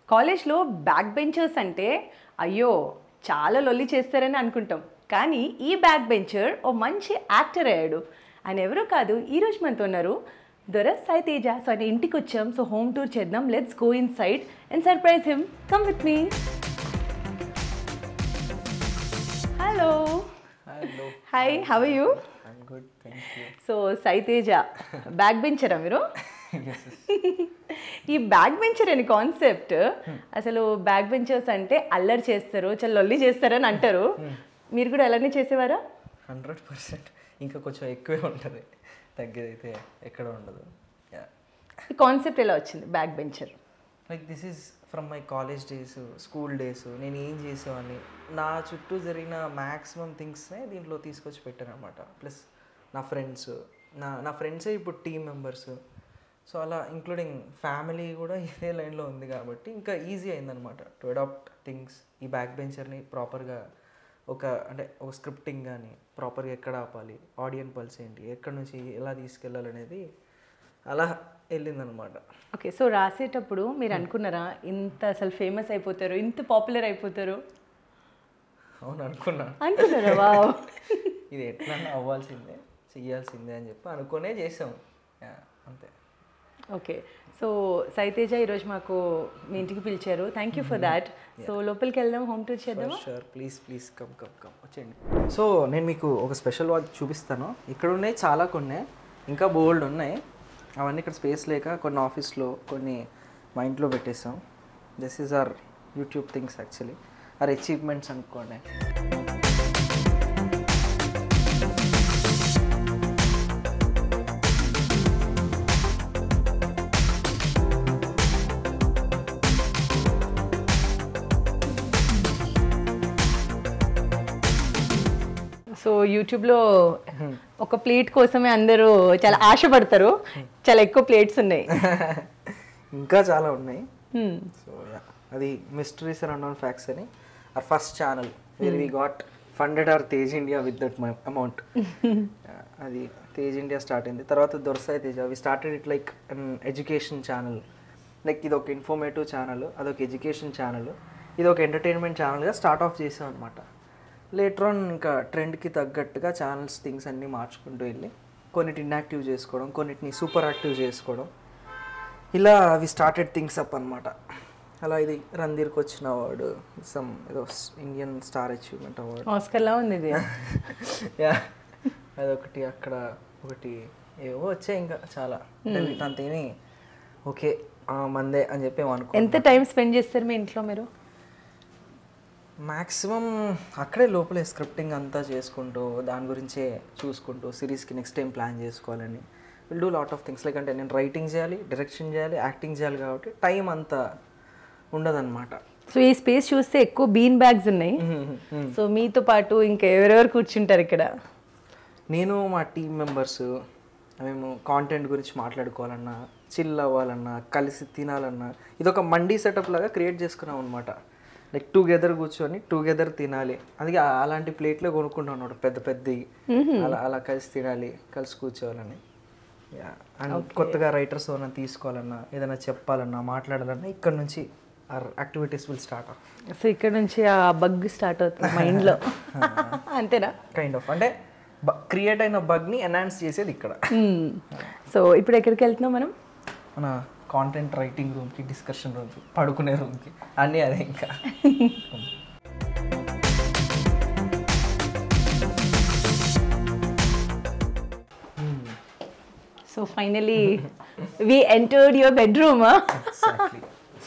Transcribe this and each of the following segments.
కాలేజ్లో back benchers అంటే అయ్యో చాలా లొల్లి చేస్తారని అనుకుంటాం కానీ ఈ బ్యాక్ బెంచర్ ఓ మంచి యాక్టర్ అయ్యాడు ఆయన ఎవరో కాదు ఈరోజు మనతో ఉన్నారు దొర సాయి తేజ సో ఆయన ఇంటికి వచ్చాం సో హోమ్ టూర్ చేద్దాం let's go inside and surprise him come with me hello hello hi how you I'm good thank you so Sai Teja back బెంచరా మీరు ఈ బ్యాక్ బెంచర్ అని కాన్సెప్ట్ అసలు బ్యాక్ బెంచర్స్ అంటే అల్లరి చేస్తారు చాలా లొల్లి చేస్తారని అంటారు మీరు కూడా అలానే చేసేవారా హండ్రెడ్ పర్సెంట్ ఇంకా కొంచెం ఎక్కువే ఉంటుంది తగ్గేదైతే ఎక్కడ ఉండదు ఈ కాన్సెప్ట్ ఎలా వచ్చింది back bencher like this is from my college days school days నేను ఏం చేసేవాడిని నా చుట్టూ జరిగిన మ్యాక్సిమం థింగ్స్నే దీంట్లో తీసుకొచ్చి పెట్టాను అనమాట ప్లస్ నా ఫ్రెండ్స్ నా నా ఫ్రెండ్సే ఇప్పుడు టీమ్ మెంబర్స్ సో అలా ఇంక్లూడింగ్ ఫ్యామిలీ కూడా ఇదే లైన్లో ఉంది కాబట్టి ఇంకా ఈజీ అయిందనమాట టు అడాప్ట్ థింగ్స్ ఈ బ్యాక్ బెంచర్ని ప్రాపర్గా ఒక అంటే ఒక స్క్రిప్టింగ్ కానీ ప్రాపర్గా ఎక్కడ ఆపాలి ఆడియన్ పల్స్ ఏంటి ఎక్కడి నుంచి ఎలా తీసుకెళ్ళాలి అనేది అలా వెళ్ళిందనమాట ఓకే సో రాసేటప్పుడు మీరు అనుకున్నారా ఇంత అసలు ఫేమస్ అయిపోతారు ఇంత పాపులర్ అయిపోతారు అవును అనుకున్నా అనుకున్నారా వావ్ ఇది ఎట్లా అవ్వాల్సిందే చెయ్యాల్సిందే అని చెప్పి అనుకునే చేసాం యా, అంతే ఓకే సో సైతేజ ఈరోజు మాకు మీ ఇంటికి పిలిచారు thank you for that so లోపలికి వెళ్దాం హోమ్ టూర్ చేద్దామా sure please please come come come వచ్చేయండి సో నేను మీకు ఒక స్పెషల్ వాచ్ చూపిస్తాను ఇక్కడ ఉన్నాయి చాలా కొన్ని ఇంకా బోల్డ్ ఉన్నాయి అవన్నీ ఇక్కడ స్పేస్ లేక కొన్ని ఆఫీస్లో కొన్ని మా ఇంట్లో పెట్టేసాం this is our YouTube things actually our achievements అనుకోండి సో యూట్యూబ్లో ఒక ప్లేట్ కోసమే అందరూ చాలా ఆశపడతారు చాలా ఎక్కువ ప్లేట్స్ ఉన్నాయి ఇంకా చాలా ఉన్నాయి Hmm. సో యా అది మిస్టరీస్ అండ్ అన్నోన్ ఫ్యాక్ట్స్ అని our first channel where we got funded our Tej India with that amount అది తేజ్ ఇండియా స్టార్ట్ అయింది తర్వాత Dorasai Teja we started it like an education channel like ఇది ఒక ఇన్ఫర్మేటివ్ ఛానల్ అదొక education channel ఇది ఒక ఎంటర్టైన్మెంట్ ఛానల్గా స్టార్ట్ ఆఫ్ చేసాం అనమాట లేటర్ ఆన్ ఇంకా ట్రెండ్కి తగ్గట్టుగా ఛానల్స్ థింగ్స్ అన్నీ మార్చుకుంటూ వెళ్ళి కొన్నిటిని ఇన్యాక్టివ్ చేసుకోవడం కొన్నిటిని సూపర్ యాక్టివ్ చేసుకోవడం ఇలా అవి స్టార్టెడ్ థింగ్స్ అప్ అనమాట అలా ఇది రంధీర్కి వచ్చిన అవార్డు సమ్ ఏదో ఇండియన్ స్టార్ అచీవ్మెంట్ అవార్డు ఆస్కర్లా ఉంది ఇది యా అదొకటి అక్కడ ఒకటి ఏవో వచ్చాయి ఇంకా చాలా అంటే వీటంతేమి ఓకే ఆ, మందే అని చెప్పి ఏమనుకో ఎంత టైం స్పెండ్ చేస్తారు మీ ఇంట్లో మీరు మ్యాక్సిమం అక్కడే లోపలే స్క్రిప్టింగ్ అంతా చేసుకుంటూ దాని గురించే చూసుకుంటూ సిరీస్కి నెక్స్ట్ టైం ప్లాన్ చేసుకోవాలని will do lot of things like అంటే నేను రైటింగ్ చేయాలి డైరెక్షన్ చేయాలి యాక్టింగ్ చేయాలి కాబట్టి టైం అంతా ఉండదన్నమాట సో ఈ స్పేస్ చూస్తే ఎక్కువ బీన్ బ్యాగ్స్ ఉన్నాయి సో మీతో పాటు ఇంకా ఎవరెవరు కూర్చుంటారు ఇక్కడ నేను మా టీం మెంబర్స్ మేము కాంటెంట్ గురించి మాట్లాడుకోవాలన్నా చిల్ అవ్వాలన్నా కలిసి తినాలన్నా ఇది ఒక మండీ సెటప్ లాగా క్రియేట్ చేసుకున్నాం అనమాట లైక్ టుగెదర్ కూర్చొని టుగెదర్ తినాలి అది ఆ- అలాంటి ప్లేట్లో కొనుక్కుంటాం అనమాట పెద్ద పెద్దవి అలా అలా కలిసి తినాలి కలిసి కూర్చోవాలని అండ్ కొత్తగా రైటర్స్ ఏమైనా తీసుకోవాలన్నా ఏదైనా చెప్పాలన్నా మాట్లాడాలన్నా ఇక్కడ నుంచి our activities will start off so ఇక్కడ నుంచి ఆ బగ్ స్టార్ట్ అవుతుంది మైండ్లో అంతేనా కైండ్ ఆఫ్ అంటే క్రియేట్ అయిన బగ్ని ఎన్హాన్స్ చేసేది ఇక్కడ సో ఇప్పుడు ఎక్కడికి వెళ్తున్నాం మనం మన కాంటెంట్ రైటింగ్ రూమ్కి డిస్కషన్ రూమ్కి పడుకునే రూమ్కి అన్నీ అదే ఇంకా so finally we entered your bedroom exactly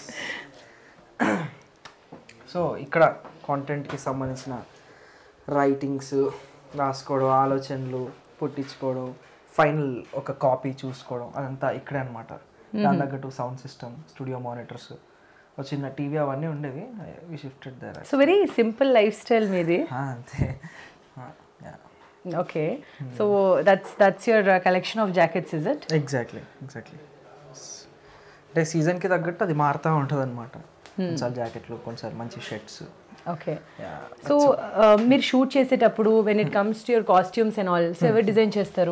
so ఇక్కడ కాంటెంట్కి సంబంధించిన రైటింగ్స్ రాసుకోవడం ఆలోచనలు పుట్టించుకోవడం ఫైనల్ ఒక కాపీ చూసుకోవడం అదంతా ఇక్కడే అనమాట దాని తగ్గట్టు సౌండ్ సిస్టమ్ స్టూడియో మానిటర్స్ ఒక చిన్న టీవీ అవన్నీ ఉండేవి we shifted there so very simple life style మీది అంతే yeah okay so that's that's your collection of jackets is it exactly exactly అంటే సీజన్కి తగ్గట్టు అది మారుతూ ఉంటుంది అనమాట కొన్నిసార్లు జాకెట్లు కొన్నిసార్లు మంచి షర్ట్స్ ఓకే సో మీరు షూట్ చేసేటప్పుడు when it comes to your costumes and all so ఎవరు డిజైన్ చేస్తారు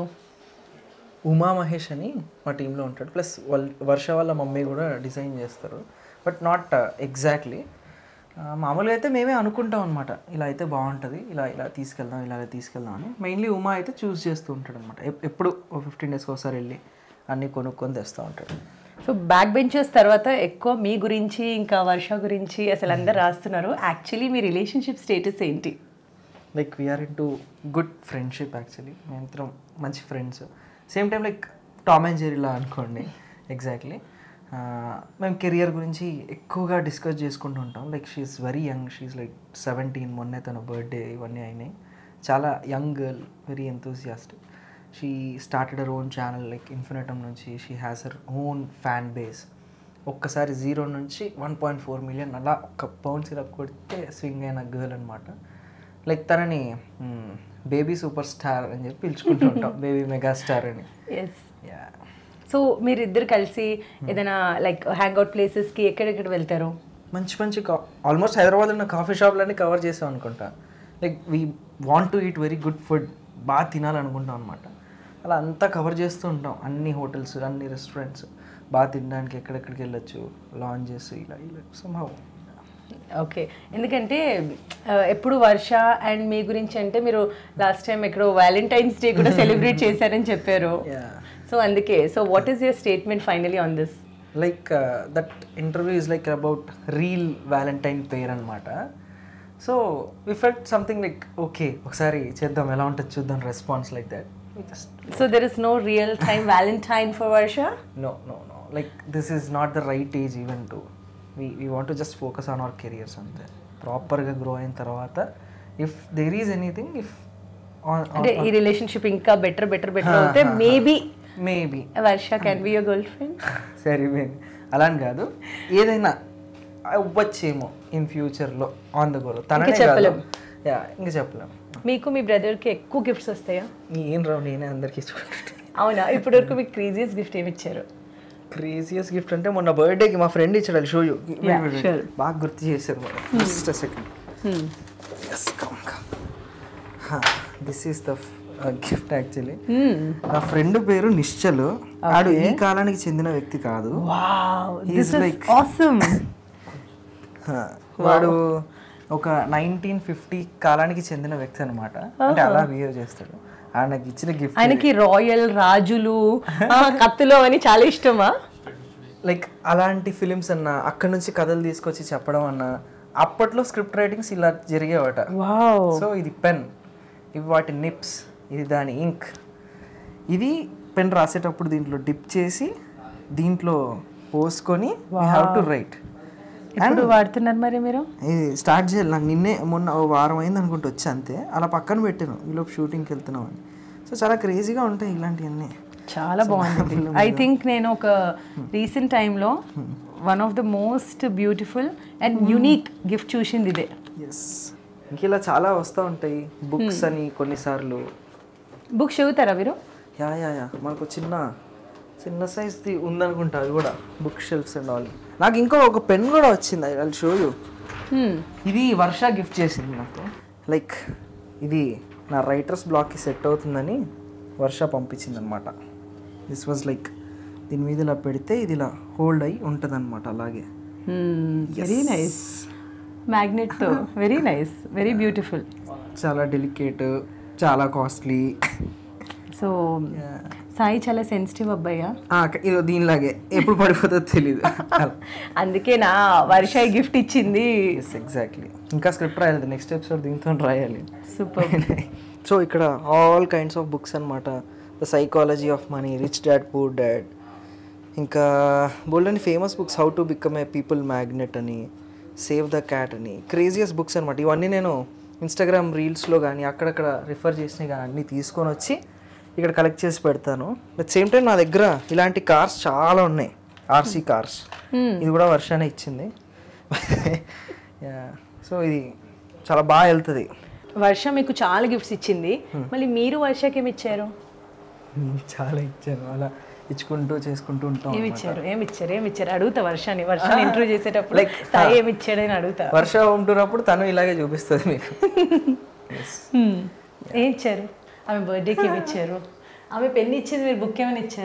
ఉమా మహేష్ అని మా టీంలో ఉంటాడు ప్లస్ వాళ్ళ వర్ష వాళ్ళ మమ్మీ కూడా డిజైన్ చేస్తారు బట్ నాట్ ఎగ్జాక్ట్లీ మామూలుగా అయితే మేమే అనుకుంటాం అనమాట ఇలా అయితే బాగుంటుంది ఇలా ఇలా తీసుకెళ్దాం ఇలా ఇలా తీసుకెళ్దాం అని మెయిన్లీ ఉమా అయితే చూస్ చేస్తూ ఉంటాడు అనమాట ఎప్పుడు ఫిఫ్టీన్ డేస్కి ఒకసారి వెళ్ళి అన్నీ కొనుక్కొని తెస్తూ ఉంటాడు సో బ్యాక్ బెంచర్స్ తర్వాత ఎక్కువ మీ గురించి ఇంకా వర్ష గురించి అసలు అందరు రాస్తున్నారు యాక్చువల్లీ మీ రిలేషన్షిప్ స్టేటస్ ఏంటి like we're in to good friendship actually మేమిద్దరం మంచి friends same time like Tom and జెరీలా అనుకోండి ఎగ్జాక్ట్లీ మేము కెరియర్ గురించి ఎక్కువగా డిస్కస్ చేసుకుంటూ ఉంటాం like she's very young she's like seventeen మొన్నే తన బర్త్డే ఇవన్నీ అయినాయి చాలా young girl very enthusiastic she started her own channel like Infinitum నుంచి she has her own fan base ఒక్కసారి జీరో నుంచి వన్ పాయింట్ ఫోర్ మిలియన్ అలా ఒక్క పౌండ్స్ ఇలా కొడితే స్వింగ్ అయిన గర్ల్ అనమాట లైక్ తనని బేబీ సూపర్ స్టార్ అని చెప్పి పిలుచుకుంటూ ఉంటాం బేబీ మెగా స్టార్ అని ఎస్ యా సో మీరిద్దరు కలిసి ఏదైనా లైక్ హ్యాంగ్ అవుట్ ప్లేసెస్కి ఎక్కడెక్కడ వెళ్తారు మంచి మంచి కా ఆల్మోస్ట్ హైదరాబాద్లో ఉన్న కాఫీ షాప్లన్నీ కవర్ చేసాం అనుకుంటా like we want to eat very good food బాగా తినాలనుకుంటాం అనమాట అలా అంతా కవర్ చేస్తూ ఉంటాం అన్ని హోటల్స్ అన్ని రెస్టారెంట్స్ బాగా తినడానికి ఎక్కడెక్కడికి వెళ్ళొచ్చు లాంజెస్ ఇలా ఇలా సంభవం ఓకే ఎందుకంటే ఆ, ఎప్పుడు వర్ష అండ్ మీ గురించి అంటే మీరు లాస్ట్ టైం ఎక్కడో వ్యాలంటైన్స్ డే కూడా సెలబ్రేట్ చేశారని చెప్పారు యా సో అందుకే so what is your statement finally on this like that interview is like about reel valentine pair అనమాట so we felt something like okay ఒకసారి చేద్దాం ఎలా ఉంటుంది చూద్దాం response like that just so there is no real time valentine for Varsha no no no like this is not the right age even to we we want just focus on our careers అంతే ప్రాపర్గా grow అయిన తర్వాత if there is anything if అంటే ఈ relationship ఇంకా better better better అవుతే maybe maybe Varsha can be your girlfriend సరే అలా అని కాదు ఏదైనా అవ్వచ్చేమో ఇన్ ఫ్యూచర్లో ఆన్ ద గోల్ తననే కాదు చెప్పలేం. యా ఇంకా చెప్పలేం మీకు మీ బ్రదర్కి ఎక్కువ గిఫ్ట్స్ వస్తాయా ఏం రావు నేనే అందరికి ఇచ్చుకుంటాను అవునా ఇప్పటి వరకు మీకు క్రేజియస్ గిఫ్ట్ ఏమి ఇచ్చారు క్రేజియస్ గిఫ్ట్ అంటే మొన్న బర్త్డేకి మా ఫ్రెండ్ ఇచ్చాడు అది షో యూ sure. బాగా గుర్తు చేశారు just second yes come come this is the gift actually నా ఫ్రెండ్ పేరు నిశ్చల్ ఆడు ఈ కాలానికి చెందిన వ్యక్తి కాదు wow He's this is like- awesome హా, వాడు ఒక నైన్టీన్ ఫిఫ్టీ కాలానికి చెందిన వ్యక్తి అనమాట అంటే అలా బిహేవ్ చేస్తాడు ఆయన నాకు ఇచ్చిన గిఫ్ట్ ఆయనకి రాయల్ రాజులు ఆ, కత్తులు అని చాలా ఇష్టమా లైక్ అలాంటి ఫిలిమ్స్ అన్న అక్కడ నుంచి కథలు తీసుకొచ్చి చెప్పడం అన్న అప్పట్లో స్క్రిప్ట్ రైటింగ్స్ ఇలా జరిగేవట వావ్ సో ఇది పెన్ ఇవి వాటి నిప్స్ ఇది దాని ఇంక్ ఇది పెన్ రాసేటప్పుడు దీంట్లో డిప్ చేసి దీంట్లో పోసుకొని హ్యావ్ టు రైట్ ఇప్పుడు వాడుతున్నారు మరి మీరు ఇది స్టార్ట్ చేయాలి నాకు నిన్నే మొన్న ఓ వారం అయింది అనుకుంటూ వచ్చి అంతే అలా పక్కన పెట్టాను ఈలోపు షూటింగ్కి వెళ్తున్నాం అని సో చాలా క్రేజీగా ఉంటాయి ఇలాంటివన్నీ చాలా బాగుంది ఐ థింక్ నేను ఒక రీసెంట్ టైంలో one of the most beautiful and unique gift చూసింది ఇదే ఎస్ ఇంక ఇలా చాలా వస్తూ ఉంటాయి బుక్స్ అని కొన్నిసార్లు బుక్ చదువుతారా మీరు యా యా యా మనకు చిన్న చిన్న సైజ్ది ఉందనుకుంటా అది కూడా బుక్ షెల్ఫ్స్ అండ్ ఆల్ నాకు ఇంకో ఒక పెన్ కూడా వచ్చింది ఐ షో యూ ఇది వర్ష గిఫ్ట్ చేసింది నాకు లైక్ ఇది నా రైటర్స్ బ్లాక్కి సెట్ అవుతుందని వర్ష పంపించింది అనమాట దిస్ వాజ్ లైక్ దీని మీద ఇలా పెడితే ఇది ఇలా హోల్డ్ అయ్యి ఉంటుంది అనమాట అలాగే వెరీ నైస్ మ్యాగ్నెట్తో వెరీ నైస్ వెరీ బ్యూటిఫుల్ చాలా డెలికేట్ చాలా కాస్ట్లీ సో సాయి చాలా సెన్సిటివ్ అబ్బాయ్యా ఇది దీనిలాగే ఎప్పుడు పడిపోతుందో తెలీదు అందుకే నా వర్ష గిఫ్ట్ ఇచ్చింది ఎస్ ఎగ్జాక్ట్లీ ఇంకా స్క్రిప్ట్ రాయాలి నెక్స్ట్ ఎపిసోడ్ దీంతో రాయాలి సూపర్ సో ఇక్కడ ఆల్ కైండ్స్ ఆఫ్ బుక్స్ అనమాట the psychology of money rich dad poor dad ఇంకా బోల్డని famous books how to become a people magnet అని సేవ్ ద క్యాట్ అని క్రేజియస్ బుక్స్ అనమాట ఇవన్నీ నేను ఇన్స్టాగ్రామ్ రీల్స్లో కానీ అక్కడక్కడ రిఫర్ చేసినవి కానీ అన్నీ తీసుకొని వచ్చి ఇక్కడ కలెక్ట్ చేసి పెడతాను అట్ సేమ్ టైం నా దగ్గర ఇలాంటి కార్స్ చాలా ఉన్నాయి ఆర్సీ కార్స్ ఇది కూడా వర్షానే ఇచ్చింది సో ఇది చాలా బాగా వెళ్తుంది వర్ష మీకు చాలా గిఫ్ట్స్ ఇచ్చింది మళ్ళీ మీరు వర్షకి ఏమి ఇచ్చారు నేను చాలా ఇచ్చాను అలా ఇచ్చుకుంటూ చేసుకుంటూ ఉంటాం ఏమి ఇచ్చారు ఏమి ఇచ్చారు ఏమి ఇచ్చారు అడుగుతా వర్షాన్ని వర్షాన్ని ఇంటర్వ్యూ చేసేటప్పుడు Like, సాయి ఏమి ఇచ్చాడని అడుగుతా వర్ష హోమ్ టూర్ అప్పుడు తను ఇలాగే చూపిస్తుంది మీకు Hmm. ఏం ఇచ్చారు ఆమె బర్త్డేకి ఏమి ఇచ్చారు ఆమె పెన్ ఇచ్చింది మీరు బుక్ ఏమైనా ఇచ్చారా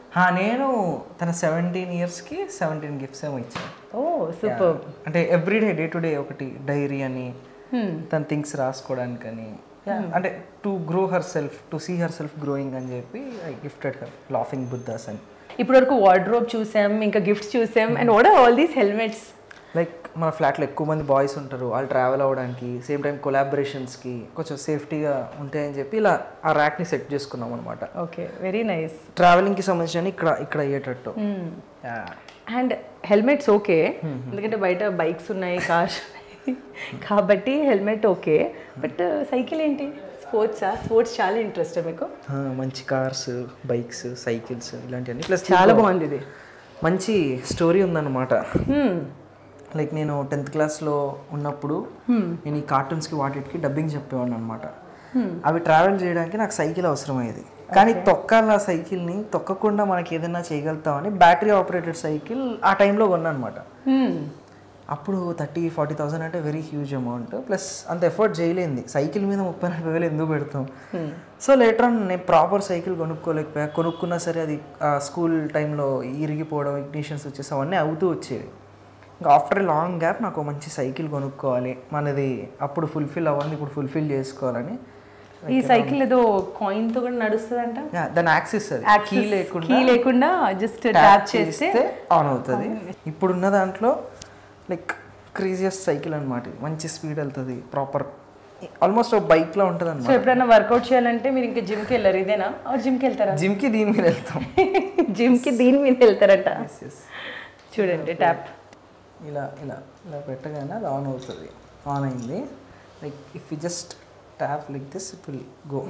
హా, నేను తన సెవెంటీన్ ఇయర్స్కి సెవెంటీన్ గిఫ్ట్స్ ఏమో ఇచ్చాను ఓ సూపర్ అంటే ఎవ్రీడే డే టు డే ఒకటి డైరీ అని తన థింగ్స్ రాసుకోవడానికని అంటే to grow herself to see herself growing అని చెప్పి I gifted her laughing Buddhas అని ఇప్పటి వరకు వార్డ్రోబ్ చూసాం ఇంకా గిఫ్ట్స్ చూసాం and what are all these helmets like మన ఫ్లాట్లో ఎక్కువ మంది బాయ్స్ ఉంటారు వాళ్ళు ట్రావెల్ అవ్వడానికి సేమ్ టైం కొలాబరేషన్స్కి కొంచెం సేఫ్టీగా ఉంటాయని చెప్పి ఇలా ఆ ర్యాక్ని సెట్ చేసుకున్నాం అనమాట ఓకే వెరీ నైస్ ట్రావెలింగ్కి సంబంధించి ఇక్కడ ఇక్కడ అయ్యేటట్టు Yeah. అండ్ హెల్మెట్స్ ఓకే ఎందుకంటే బయట బైక్స్ ఉన్నాయి కార్స్ ఉన్నాయి కాబట్టి హెల్మెట్ ఓకే బట్ సైకిల్ ఏంటి స్పోర్ట్సా స్పోర్ట్స్ చాలా ఇంట్రెస్ట్ మీకు ఆ, మంచి కార్స్ బైక్స్ సైకిల్స్ ఇలాంటివన్నీ ప్లస్ చాలా బాగుంది ఇది మంచి స్టోరీ ఉందన్నమాట లైక్ నేను టెన్త్ క్లాస్లో ఉన్నప్పుడు నేను ఈ కార్టూన్స్కి వాటికి డబ్బింగ్ చెప్పేవాడిని అనమాట అవి ట్రావెల్ చేయడానికి నాకు సైకిల్ అవసరమయ్యేది కానీ తొక్కాల ఆ సైకిల్ని తొక్కకుండా మనకి ఏదైనా చేయగలుగుతామని బ్యాటరీ ఆపరేటెడ్ సైకిల్ ఆ టైంలో కొన్నా అనమాట అప్పుడు థర్టీ ఫార్టీ థౌసండ్ అంటే వెరీ హ్యూజ్ అమౌంట్ ప్లస్ అంత ఎఫర్ట్ చేయలేంది సైకిల్ మీద ముప్పై నలభై వేలు ఎందుకు పెడతాం సో లేటర్ ఆన్ నేను ప్రాపర్ సైకిల్ కొనుక్కోలేకపోయా కొనుక్కున్నా సరే అది స్కూల్ టైంలో ఇరిగిపోవడం ఇగ్నిషన్స్ వచ్చేసి అవన్నీ అవుతూ వచ్చేవి ఇంకా ఆఫ్టర్ లాంగ్ గ్యాప్ నాకు ఒక మంచి సైకిల్ కొనుక్కోవాలి మనది అప్పుడు ఫుల్ఫిల్ అవ్వండి ఇప్పుడు ఫుల్ఫిల్ చేసుకోవాలని ఈ సైకిల్ ఏదో కాయిన్ తో కూడా నడుస్తుందంట Yeah, దాని యాక్సిస్ అది కీ లేకుండా కీ లేకుండా జస్ట్ ట్యాప్ ట్యాప్ చేస్తే చేస్తే ఆన్ అవుతుంది ఇప్పుడున్న దాంట్లో లైక్ క్రేజియస్ట్ సైకిల్ అనమాట మంచి స్పీడ్ వెళ్తుంది ప్రాపర్ ఆల్మోస్ట్ ఒక బైక్లో ఉంటుంది సో అనమాట ఎప్పుడైనా వర్కౌట్ చేయాలంటే మీరు ఇంకా జిమ్కి వెళ్ళారు ఇదేనా జిమ్కి వెళ్తారా జిమ్కి దీని మీద వెళ్తాం జిమ్కి దీని మీద వెళ్తారట చూడండి ట్యాప్ ఇలా ఇలా ఇలా పెట్టగానే అది ఆన్ అవుతుంది ఆన్ అయింది like if you just tap like this it will go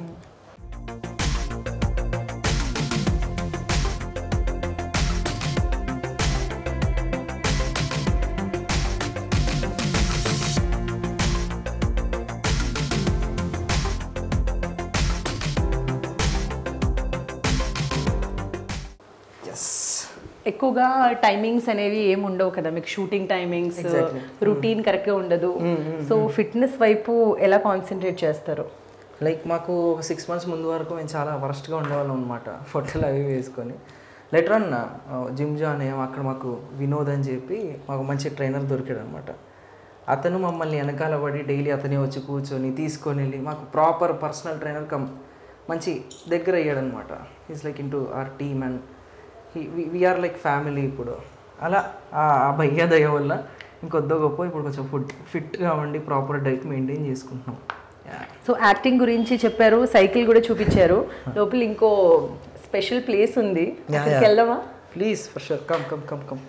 yes ఎక్కువగా టైమింగ్స్ అనేవి ఏమి ఉండవు కదా మీకు షూటింగ్ టైమింగ్స్ Exactly. రొటీన్ కరెక్ట్గా ఉండదు సో ఫిట్నెస్ వైపు ఎలా కాన్సన్ట్రేట్ చేస్తారు లైక్ మాకు ఒక సిక్స్ మంత్స్ ముందు వరకు మేము చాలా వరస్ట్గా ఉండేవాళ్ళం అనమాట ఫోటోలు అవి వేసుకొని లెటర్ అన్న జిమ్ జాయిన్ అయ్యాం అక్కడ మాకు వినోద్ అని చెప్పి మాకు మంచి ట్రైనర్ దొరికాడు అనమాట అతను మమ్మల్ని వెనకాల పడి డైలీ అతనే వచ్చి కూర్చొని తీసుకొని వెళ్ళి మాకు ప్రాపర్ పర్సనల్ ట్రైనర్ కమ్ మంచి దగ్గర అయ్యాడు అనమాట is like into our team and we're like family ఇప్పుడు అలా ఆ ఆ భయ్య దయ వల్ల ఇంకొద్దో గొప్ప ఇప్పుడు కొంచెం ఫుడ్ ఫిట్గా ఉండి ప్రాపర్ డైట్ మెయింటైన్ చేసుకుంటున్నాం Yeah. సో యాక్టింగ్ గురించి చెప్పారు సైకిల్ కూడా చూపించారు లోపల ఇంకో స్పెషల్ ప్లేస్ ఉంది Yeah, అక్కడికి yeah. వెళ్దామా please for sure come come come come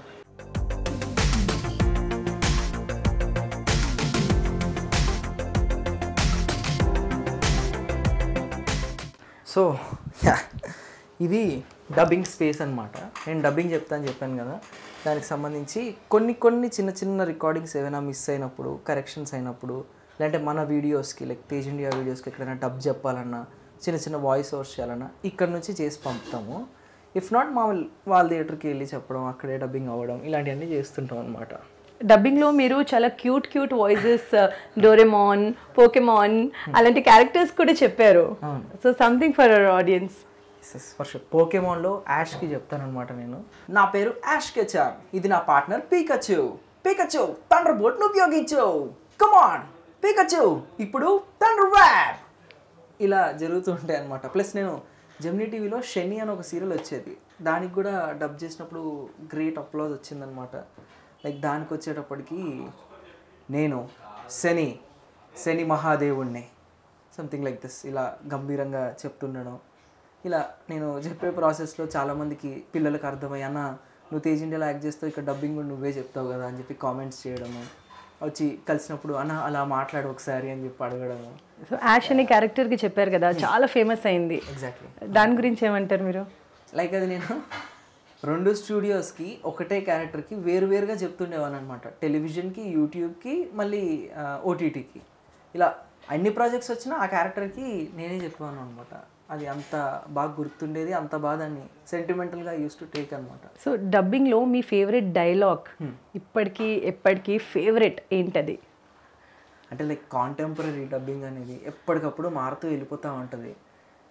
so ఇది డబ్బింగ్ స్పేస్ అనమాట నేను డబ్బింగ్ చెప్తాను చెప్పాను కదా దానికి సంబంధించి కొన్ని కొన్ని చిన్న చిన్న రికార్డింగ్స్ ఏమైనా మిస్ అయినప్పుడు కరెక్షన్స్ అయినప్పుడు లేదంటే మన వీడియోస్కి లైక్ తేజ్ ఇండియా వీడియోస్కి ఎక్కడైనా డబ్ చెప్పాలన్నా చిన్న చిన్న వాయిస్ ఓవర్స్ చేయాలన్నా ఇక్కడ నుంచి చేసి పంపుతాము ఇఫ్ నాట్ మా వాళ్ళ థియేటర్కి వెళ్ళి చెప్పడం అక్కడే డబ్బింగ్ అవ్వడం ఇలాంటివన్నీ చేస్తుంటాం అనమాట డబ్బింగ్ లో మీరు చాలా cute cute voices Doraemon Pokemon అలాంటి క్యారెక్టర్స్ కూడా చెప్పారు అవును. So something for our audience for sure పోకేమాన్లో యాష్కి చెప్తానమాట నేను నా పేరు యాష్ కెచార్ ఇది నా పార్ట్నర్ పీకచ్చు పీకచ్చు తండ్ర బోట్ను ఉపయోగించు కమాన్ పీకచ్చు ఇప్పుడు తండ్ర వ్యాప్ ఇలా జరుగుతూ ఉంటాయి అనమాట ప్లస్ నేను జెమినీ టీవీలో శని అని ఒక సీరియల్ వచ్చేది దానికి కూడా డబ్ చేసినప్పుడు గ్రేట్ అప్లోజ్ వచ్చిందనమాట లైక్ దానికి వచ్చేటప్పటికి నేను శని శని మహాదేవుణ్ణి సంథింగ్ లైక్ దిస్ ఇలా గంభీరంగా చెప్తుండడం ఇలా నేను చెప్పే ప్రాసెస్లో చాలామందికి పిల్లలకు అర్థమయ్యి అన్న నువ్వు తేజ్ ఇండియాలో యాక్ట్ చేస్తావు ఇక్కడ డబ్బింగ్ కూడా నువ్వే చెప్తావు కదా అని చెప్పి కామెంట్స్ చేయడము వచ్చి కలిసినప్పుడు అన్న అలా మాట్లాడు ఒకసారి అని చెప్పి అడగడము సో యాష్ అనే క్యారెక్టర్కి చెప్పారు కదా చాలా ఫేమస్ అయింది ఎగ్జాక్ట్లీ దాని గురించి ఏమంటారు మీరు లైక్ అది నేను రెండు స్టూడియోస్కి ఒకటే క్యారెక్టర్కి వేరువేరుగా చెప్తుండేవాను అనమాట టెలివిజన్కి యూట్యూబ్కి మళ్ళీ ఓటీటీకి ఇలా అన్ని ప్రాజెక్ట్స్ వచ్చినా ఆ క్యారెక్టర్కి నేనే చెప్పాను అనమాట అది అంత బాగా గుర్తుండేది అంత బాగా దాన్ని సెంటిమెంటల్గా యూస్ టు టేక్ అనమాట సో డబ్బింగ్లో మీ ఫేవరెట్ డైలాగ్ ఇప్పటికీ ఎప్పటికీ ఫేవరెట్ ఏంటది అంటే లైక్ కాంటెంపరీ డబ్బింగ్ అనేది ఎప్పటికప్పుడు మారుతూ వెళ్ళిపోతూ ఉంటుంది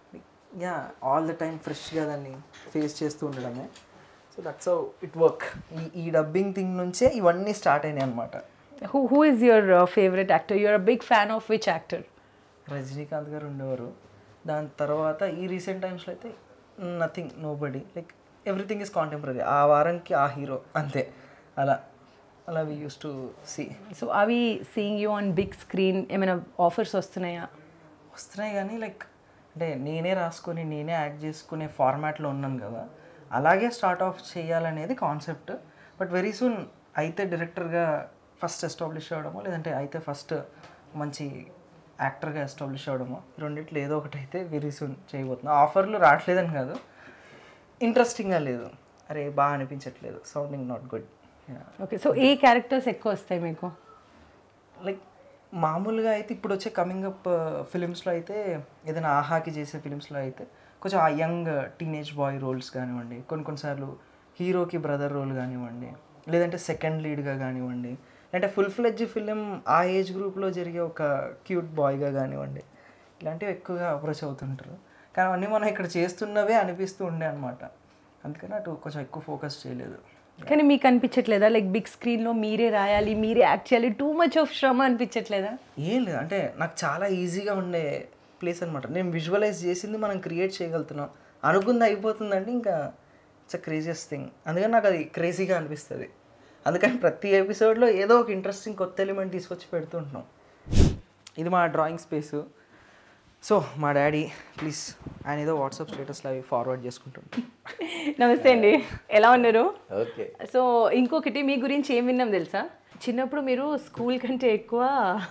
యా ఆల్ ద టైం ఫ్రెష్గా దాన్ని ఫేస్ చేస్తూ ఉండడమే so that's how it work ఈ ఈ డబ్బింగ్ థింగ్ నుంచే ఇవన్నీ స్టార్ట్ అయినాయి అనమాట who who is your favourite actor you're a big fan of which actor Rajinikanth garu ఉండేవారు దాని తర్వాత ఈ రీసెంట్ టైమ్స్లో అయితే nothing nobody like everything is contemporary ఆ వారానికి ఆ హీరో అంతే అలా అలా we use to see so అవి seeing you on big screen ఏమైనా ఆఫర్స్ వస్తున్నాయా వస్తున్నాయి కానీ లైక్ అంటే నేనే రాసుకొని నేనే యాక్ట్ చేసుకునే ఫార్మాట్లో ఉన్నాను కదా అలాగే స్టార్ట్ ఆఫ్ చేయాలనేది కాన్సెప్ట్ బట్ వెరీ సూన్ అయితే డైరెక్టర్గా ఫస్ట్ ఎస్టాబ్లిష్ అవ్వడమో లేదంటే అయితే ఫస్ట్ మంచి యాక్టర్గా ఎస్టాబ్లిష్ అవ్వడమో ఈ రెండిట్లో ఏదో ఒకటి అయితే వెరీ సూన్ చేయబోతున్నా ఆఫర్లు రావట్లేదని కాదు ఇంట్రెస్టింగ్గా లేదు అరే బాగా అనిపించట్లేదు sounding not good okay so ఏ క్యారెక్టర్స్ ఎక్కువ వస్తాయి మీకు లైక్ మామూలుగా అయితే ఇప్పుడు వచ్చే కమింగ్ అప్ ఫిలిమ్స్లో అయితే ఏదైనా ఆహాకి చేసే ఫిలిమ్స్లో అయితే కొంచెం ఆ యంగ్ టీనేజ్ బాయ్ రోల్స్ కానివ్వండి కొన్ని కొన్నిసార్లు హీరోకి బ్రదర్ రోల్ కానివ్వండి లేదంటే సెకండ్ లీడ్గా కానివ్వండి లేదంటే ఫుల్ ఫ్లెడ్జ్ ఫిలిం ఆ ఏజ్ గ్రూప్లో జరిగే ఒక క్యూట్ బాయ్గా కానివ్వండి ఇలాంటివి ఎక్కువగా అప్రోచ్ అవుతుంటారు కానీ అవన్నీ మనం ఇక్కడ చేస్తున్నవే అనిపిస్తూ ఉండే అనమాట అందుకని అటు కొంచెం ఎక్కువ ఫోకస్ చేయలేదు కానీ మీకు అనిపించట్లేదా లైక్ బిగ్ స్క్రీన్లో మీరే రాయాలి మీరే యాక్ట్ చేయాలి టూ మచ్ ఆఫ్ శ్రమ అనిపించట్లేదా ఏం లేదు అంటే నాకు చాలా ఈజీగా ఉండే ప్లేస్ అనమాట నేను విజువలైజ్ చేసింది మనం క్రియేట్ చేయగలుగుతున్నాం అనుకుంది అయిపోతుందంటే ఇంకా ఇట్స్ అ క్రేజియస్ థింగ్ అందుకని నాకు అది క్రేజీగా అనిపిస్తుంది అందుకని ప్రతి ఎపిసోడ్లో ఏదో ఒక ఇంట్రెస్టింగ్ కొత్త ఎలిమెంట్ తీసుకొచ్చి పెడుతుంటున్నాం ఇది మా డ్రాయింగ్ స్పేసు సో మా డాడీ ప్లీజ్ ఆయన ఏదో వాట్సాప్ స్టేటస్లో అవి ఫార్వర్డ్ చేసుకుంటుంటాం నమస్తే అండి ఎలా ఉన్నారు ఓకే సో ఇంకొకటి మీ గురించి ఏం విన్నాం తెలుసా చిన్నప్పుడు మీరు స్కూల్ కంటే ఎక్కువ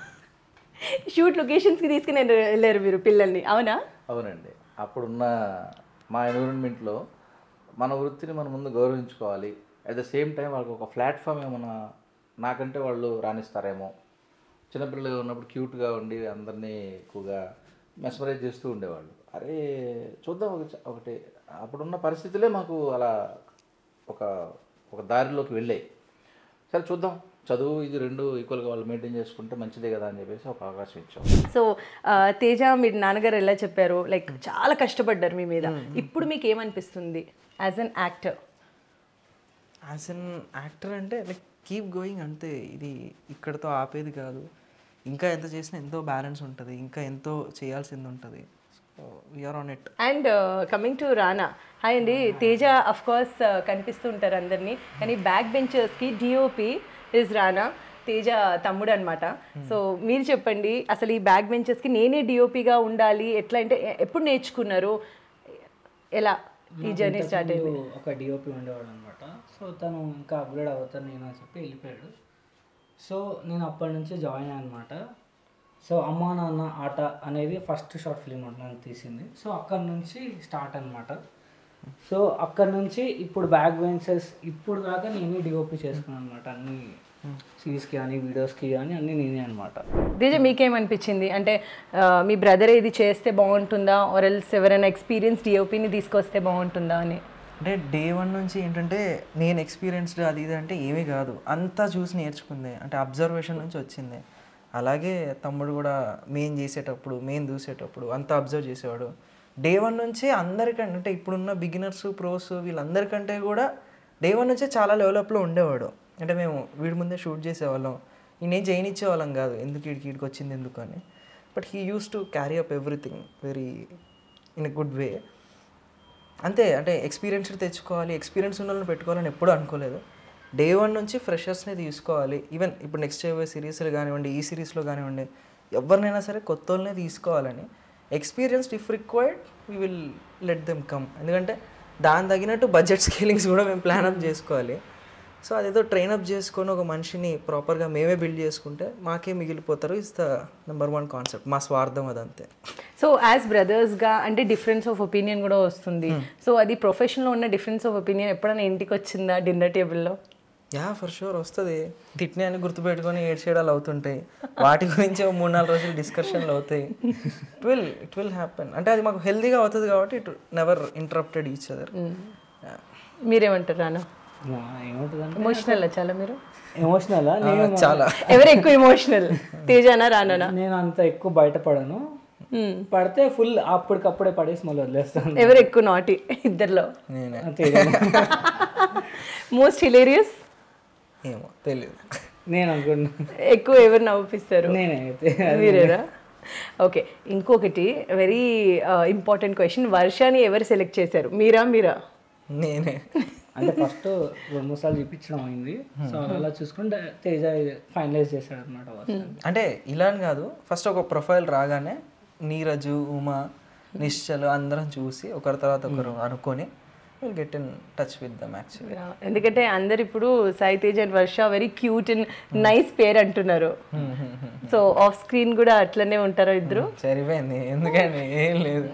షూట్ లొకేషన్స్కి తీసుకుని వెళ్ళారు మీరు పిల్లల్ని అవునా అవునండి అప్పుడున్న మా ఎన్విరాన్మెంట్లో మన వృత్తిని మనం ముందు గౌరవించుకోవాలి అట్ ద సేమ్ టైం వాళ్ళకి ఒక ప్లాట్ఫామ్ ఏమైనా నాకంటే వాళ్ళు రాణిస్తారేమో చిన్నపిల్లలు ఉన్నప్పుడు క్యూట్గా ఉండి అందరినీ ఎక్కువగా మెస్మరైజ్ చేస్తూ ఉండేవాళ్ళు అరే చూద్దాం ఒక చ- ఒకటి అప్పుడున్న పరిస్థితులే మాకు అలా ఒక ఒక దారిలోకి వెళ్ళాయి సరే చూద్దాం చదువు ఇది రెండు ఈక్వల్గా వాళ్ళు మెయింటైన్ చేసుకుంటే మంచిదే కదా అని చెప్పేసి ఒక అవకాశం ఇచ్చాం సో ఆ, తేజ మీ నాన్నగారు ఎలా చెప్పారు లైక్ చాలా కష్టపడ్డారు మీ మీద ఇప్పుడు మీకు ఏమనిపిస్తుంది as an actor as an actor అంటే లైక్ కీప్ గోయింగ్ అంతే ఇది ఇక్కడతో ఆపేది కాదు ఇంకా ఎంత చేసినా ఎంతో బ్యాలెన్స్ ఉంటుంది ఇంకా ఎంతో చేయాల్సింది ఉంటుంది so we're on it and coming to Rana hi అండి తేజ అఫ్ కోర్స్ కనిపిస్తూ ఉంటారు అందరినీ కానీ బ్యాక్ బెంచర్స్కి డిఓపి ఇస్ రానా తేజ తమ్ముడు అనమాట సో మీరు చెప్పండి అసలు ఈ బ్యాక్ బెంచర్స్కి నేనే డిఓపిగా ఉండాలి ఎట్లా అంటే ఎ- ఎప్పుడు నేర్చుకున్నారు ఎలా ఈ జర్నీ స్టార్ట్ అయింది ముందు ఒక డిఓపి ఉండేవాడు అనమాట సో తను ఇంకా అప్గ్రేడ్ అవుతాను నేను అని చెప్పి వెళ్ళిపోయాడు సో నేను అప్పటి నుంచి జాయిన్ అనమాట సో అమ్మా నాన్న ఆట అనేది ఫస్ట్ షార్ట్ ఫిలిం నన్ను తీసింది సో అక్కడ నుంచి స్టార్ట్ అనమాట సో అక్కడ నుంచి ఇప్పుడు బ్యాక్ బెంచెస్ ఇప్పుడు దాకా నేనే డిఓపి చేసుకున్నాను అనమాట అన్ని సిరీస్కి కానీ వీడియోస్కి కానీ అన్నీ నేనే అనమాట తేజ మీకేమనిపించింది అంటే ఆ, మీ బ్రదర్ ఇది చేస్తే బాగుంటుందా ఆర్ ఎల్స్ ఎవరైనా ఎక్స్పీరియన్స్ డిఓపిని తీసుకొస్తే బాగుంటుందా అని అంటే డే వన్ నుంచి ఏంటంటే నేను ఎక్స్పీరియన్స్డ్ అది ఇది అంటే ఏమీ కాదు అంతా చూసి నేర్చుకుంది అంటే అబ్జర్వేషన్ నుంచి వచ్చింది అలాగే తమ్ముడు కూడా మెయిన్ చేసేటప్పుడు మెయిన్ చూసేటప్పుడు అంతా అబ్జర్వ్ చేసేవాడు డే వన్ నుంచే అందరికంటే అంటే ఇప్పుడున్న బిగినర్స్ ప్రోస్ వీళ్ళందరికంటే కూడా డే వన్ నుంచే చాలా లెవెలప్లో ఉండేవాడు అంటే మేము వీడి ముందే షూట్ చేసేవాళ్ళం ఈయనేం చేయనిచ్చేవాళ్ళం కాదు ఎందుకు వీడికి వీడికి వచ్చింది ఎందుకు అని but he use to carry up everything very in a good way అంతే అంటే ఎక్స్పీరియన్స్ తెచ్చుకోవాలి ఎక్స్పీరియన్స్ ఉన్న వాళ్ళని పెట్టుకోవాలని ఎప్పుడూ అనుకోలేదు డే వన్ నుంచి ఫ్రెషర్స్ని తీసుకోవాలి ఈవెన్ ఇప్పుడు నెక్స్ట్ చేయబోయే సిరీస్లు కానివ్వండి ఈ సిరీస్లో కానివ్వండి ఎవరినైనా సరే కొత్త వాళ్ళనే తీసుకోవాలని experience if required we will let them come ఎందుకంటే దాని తగినట్టు బడ్జెట్ స్కేలింగ్స్ కూడా మేము ప్లాన్ అప్ చేసుకోవాలి సో అదేదో ట్రైన్ అప్ చేసుకొని ఒక మనిషిని ప్రాపర్గా మేమే బిల్డ్ చేసుకుంటే మాకే మిగిలిపోతారు is the number one concept మా స్వార్థం అదంతే సో యాజ్ బ్రదర్స్గా అంటే డిఫరెన్స్ ఆఫ్ ఒపీనియన్ కూడా వస్తుంది సో అది ప్రొఫెషన్లో ఉన్న డిఫరెన్స్ ఆఫ్ ఒపీనియన్ ఎప్పుడైనా ఇంటికి వచ్చిందా డిన్నర్ టేబుల్లో యా ఫర్ షూర్ వస్తుంది తిట్ని అని గుర్తుపెట్టుకొని ఏడ్చేయడాలు అవుతుంటాయి వాటి గురించి ఓ మూడు నాలుగు రోజులు డిస్కషన్లు అవుతాయి it will it will happen అంటే అది మాకు హెల్తీగా అవుతుంది కాబట్టి it never interrupted each other మీరేమంటారు రానా ఏముంటుందంటే ఎమోషనల్ చాలా మీరు ఎమోషనల్ చాలా ఎవరు ఎక్కువ ఎమోషనల్ తేజానా రానా నేను అంత ఎక్కువ బయటపడను పడితే ఫుల్ అప్పటికప్పుడే పడేసి మళ్ళీ వదిలేస్తాను ఎవరు ఎక్కువ నాటి ఇద్దరిలో నేనే తెలియదు మోస్ట్ హిలేరియస్ ఏమో తెలియదు నేను అనుకున్నా ఎక్కువ ఎవరు నవ్విస్తారు నేనే అయితే మీరేనా ఓకే ఇంకొకటి వెరీ ఇంపార్టెంట్ క్వశ్చన్ వర్షాని ఎవరు సెలెక్ట్ చేశారు మీరా మీరా నేనే అంటే ఫస్ట్ రెండు మూడు సార్లు చూపించడం అయింది సో అలా చూసుకుంటే తేజ ఫైనలైజ్ చేశాడు అనమాట అంటే ఇలా అని కాదు ఫస్ట్ ఒక ప్రొఫైల్ రాగానే నీరజు ఉమా నిశ్చలు అందరం చూసి ఒకరి తర్వాత ఒకరు అనుకొని will get in touch with them actually ఎందుకంటే అందరు ఇప్పుడు Sai Tej and Varsha very cute and nice పేరు అంటున్నారు సో ఆఫ్ స్క్రీన్ కూడా అట్లనే ఉంటారో ఇద్దరు సరిపోయింది ఎందుకంటే ఏం లేదు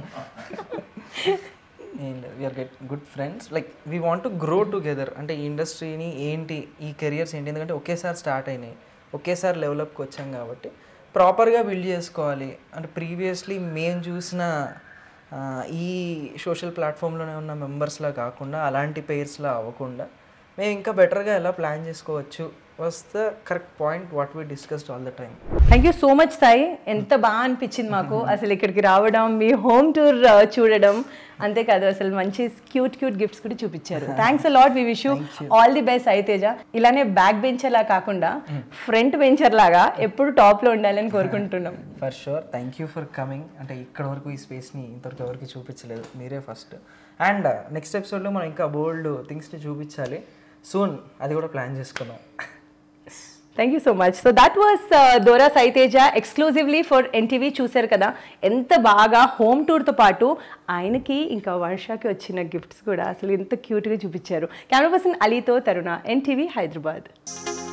ఏం లేదు we're get good friends like we want to grow together అంటే ఈ ఇండస్ట్రీని ఏంటి ఈ కెరియర్స్ ఏంటి ఎందుకంటే ఒకేసారి స్టార్ట్ అయినాయి ఒకేసారి లెవెలప్కి వచ్చాం కాబట్టి ప్రాపర్గా బిల్డ్ చేసుకోవాలి అంటే ప్రీవియస్లీ మేము చూసిన ఆ, ఈ సోషల్ ప్లాట్ఫామ్లోనే ఉన్న మెంబర్స్లా కాకుండా అలాంటి పేర్స్లా అవ్వకుండా మేము ఇంకా బెటర్గా ఎలా ప్లాన్ చేసుకోవచ్చు was the correct point what we discussed all the time thank you so much Sai ఎంత బాగా అనిపించింది మాకు అసలు ఇక్కడికి రావడం మీ హోమ్ టూర్ చూడడం అంతేకాదు అసలు మంచి క్యూట్ క్యూట్ గిఫ్ట్స్ కూడా చూపించారు thanks lot we wish all the best Sai Teja ఇలానే బ్యాక్ బెంచర్ లా కాకుండా ఫ్రంట్ బెంచర్ లాగా ఎప్పుడు టాప్ లో ఉండాలని కోరుకుంటున్నాం for sure thank you for coming అంటే ఇక్కడ వరకు ఈ స్పేస్ని ఇంతవరకు ఎవరికి చూపించలేదు మీరే ఫస్ట్ అండ్ నెక్స్ట్ ఎపిసోడ్లో మనం ఇంకా బోల్డ్ థింగ్స్ని చూపించాలి సూన్ అది కూడా ప్లాన్ చేసుకుందాం thank you so much so that was Dora Saiteja exclusively for NTV చూశారు కదా ఎంత బాగా హోమ్ టూర్తో పాటు ఆయనకి ఇంకా వర్షాకి వచ్చిన గిఫ్ట్స్ కూడా అసలు ఎంత క్యూట్గా చూపించారు కెమెరా పర్సన్ అలీతో తరుణ ఎన్టీవీ హైదరాబాద్